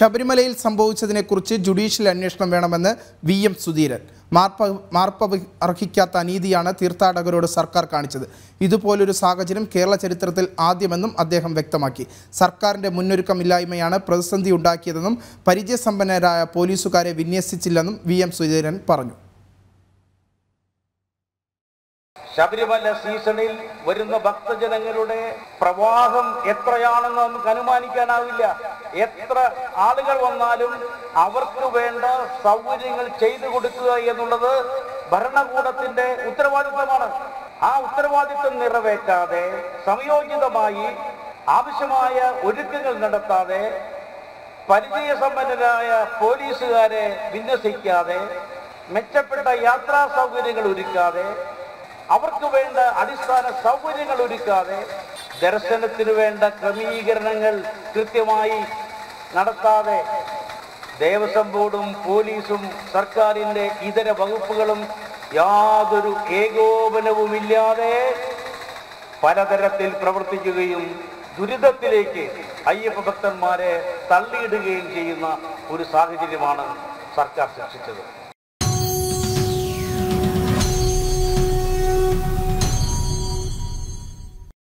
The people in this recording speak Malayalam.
ശബരിമലയിൽ സംഭവിച്ചതിനെക്കുറിച്ച് ജുഡീഷ്യൽ അന്വേഷണം വേണമെന്ന് വി എം സുധീരൻ മാർപ്പ മാർപ്പ അർഹിക്കാത്ത അനീതിയാണ് തീർത്ഥാടകരോട് സർക്കാർ കാണിച്ചത് ഇതുപോലൊരു സാഹചര്യം കേരള ചരിത്രത്തിൽ ആദ്യമെന്നും അദ്ദേഹം വ്യക്തമാക്കി സർക്കാരിൻ്റെ മുന്നൊരുക്കമില്ലായ്മയാണ് പ്രതിസന്ധി ഉണ്ടാക്കിയതെന്നും പരിചയസമ്പന്നരായ പോലീസുകാരെ വിന്യസിച്ചില്ലെന്നും വി എം സുധീരൻ പറഞ്ഞു ശബരിമല സീസണിൽ വരുന്ന ഭക്തജനങ്ങളുടെ പ്രവാഹം എത്രയാണെന്ന് നമുക്ക് അനുമാനിക്കാനാവില്ല എത്ര ആളുകൾ വന്നാലും അവർക്ക് വേണ്ട സൗകര്യങ്ങൾ ചെയ്തു കൊടുക്കുക എന്നുള്ളത് ഭരണകൂടത്തിന്റെ ഉത്തരവാദിത്തമാണ് ആ ഉത്തരവാദിത്തം നിറവേറ്റാതെ സംയോജിതമായി ആവശ്യമായ ഒരുക്കങ്ങൾ നടത്താതെ പരിചയസമ്പന്നരായ പോലീസുകാരെ വിന്യസിക്കാതെ മെച്ചപ്പെട്ട യാത്രാ സൗകര്യങ്ങൾ ഒരുക്കാതെ അവർക്ക് വേണ്ട അടിസ്ഥാന സൗകര്യങ്ങൾ ഒരുക്കാതെ ദർശനത്തിന് വേണ്ട ക്രമീകരണങ്ങൾ കൃത്യമായി നടത്താതെ ദേവസ്വം ബോർഡും പോലീസും സർക്കാരിൻ്റെ ഇതര വകുപ്പുകളും യാതൊരു ഏകോപനവുമില്ലാതെ പലതരത്തിൽ പ്രവർത്തിക്കുകയും ദുരിതത്തിലേക്ക് അയ്യപ്പ ഭക്തന്മാരെ തള്ളിയിടുകയും ചെയ്യുന്ന ഒരു സാഹചര്യമാണ് സർക്കാർ സൃഷ്ടിച്ചത്